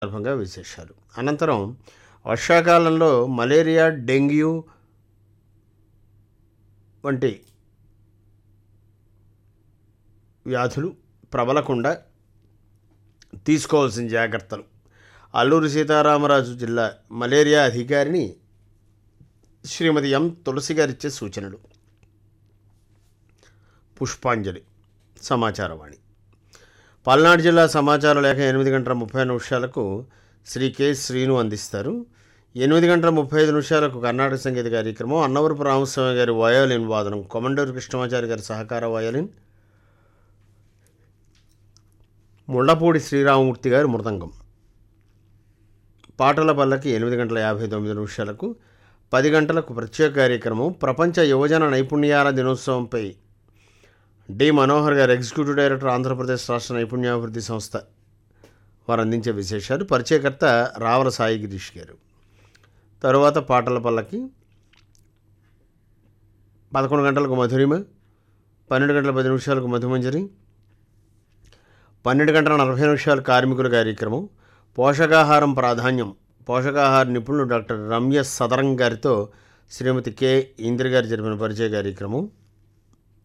సందర్భంగా విశేషాలు అనంతరం వర్షాకాలంలో మలేరియా డెంగ్యూ వంటి వ్యాధులు ప్రబలకుండా తీసుకోవాల్సిన జాగ్రత్తలు అల్లూరి సీతారామరాజు జిల్లా మలేరియా అధికారిని శ్రీమతి ఎం తులసి గారిచ్చే సూచనలు పుష్పాంజలి సమాచారవాణి పల్నాడు జిల్లా సమాచార లేఖ ఎనిమిది గంటల ముప్పై నిమిషాలకు శ్రీ కె శ్రీను అందిస్తారు ఎనిమిది గంటల ముప్పై ఐదు నిమిషాలకు కర్ణాటక సంగీత కార్యక్రమం అన్నవరపు రామస్వామి గారి వయోలిన్ వాదనం కొమండూరు కృష్ణమాచారి గారి సహకార వయోలిన్ ముళ్ళపూడి శ్రీరామమూర్తి గారి మృదంగం పాటల పల్లకి ఎనిమిది గంటల యాభై తొమ్మిది నిమిషాలకు పది గంటలకు ప్రత్యేక కార్యక్రమం ప్రపంచ యువజన నైపుణ్యాల దినోత్సవంపై డి మనోహర్ గారు ఎగ్జిక్యూటివ్ డైరెక్టర్ ఆంధ్రప్రదేశ్ రాష్ట్ర నైపుణ్యాభివృద్ధి సంస్థ వారు అందించే విశేషాలు పరిచయకర్త రావల సాయి గిరీష్ గారు తరువాత పాటల పల్లకి పదకొండు గంటలకు మధురిమ పన్నెండు గంటల పది నిమిషాలకు మధుమంజరి పన్నెండు గంటల నలభై నిమిషాల కార్మికుల కార్యక్రమం పోషకాహారం ప్రాధాన్యం పోషకాహార నిపుణులు డాక్టర్ రమ్య సదరం గారితో శ్రీమతి కె ఇందిర గారు జరిపిన పరిచయ కార్యక్రమం